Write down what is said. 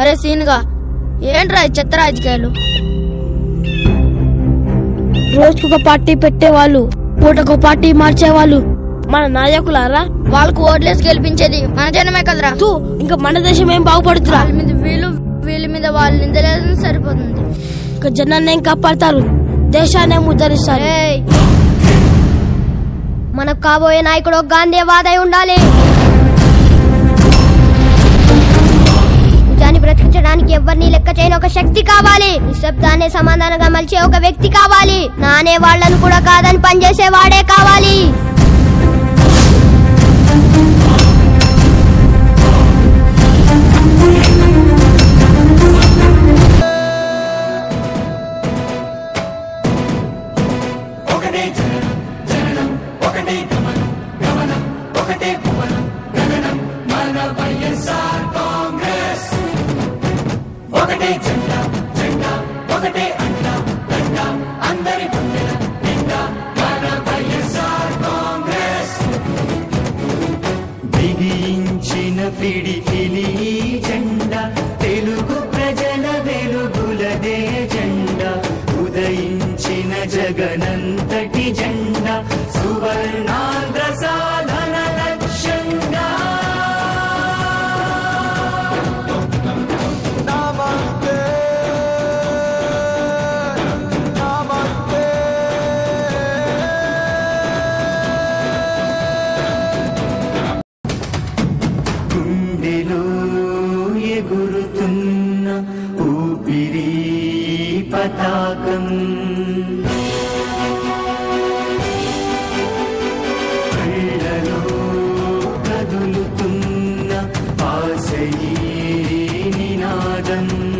అరే సీన్గా ఏంట్రా ఈ చెత్త రాజకీయాలు రోజుకొక పార్టీ పెట్టేవాళ్ళు పూటకు పార్టీ మార్చేవాళ్ళు మన నాయకులారా వాళ్ళకు ఓట్లేసి గెలిపించేది మన జనమే కదరా తూ ఇంకా మన దేశం ఏం బాగుపడుతురా వాళ్ళ మీద వీళ్ళు వీళ్ళ మీద వాళ్ళు నిందలేదు సరిపోతుంది ఇంకా జనాన్ని ఏం కాపాడతారు దేశాన్ని ఏం ఉద్ధరిస్తారు ఏయ్, మనకు కాబోయే నాయకుడు ఒక గాంధీవాదై ఉండాలి నిజాన్ని బ్రతికించడానికి ఎవరిని లెక్క చేయని ఒక శక్తి కావాలి నిశ్శబ్దాన్ని సమాధానంగా మలిచే ఒక వ్యక్తి కావాలి నానే వాళ్ళను కూడా కాదని పనిచేసే వాడే కావాలి బిగించిన పిడికిలి ఈ జెండా తెలుగు ప్రజల వెలుగులదే జెండా ఉదయించిన జగనంతటి జెండా సువర్ణాంధ్ర సాధన లక్ష్యంగా గుండెలో ఎగురుతున్న ఊపిరి పతాకం కళ్ళలో కదులుతున్న ఆశయీ నినాదం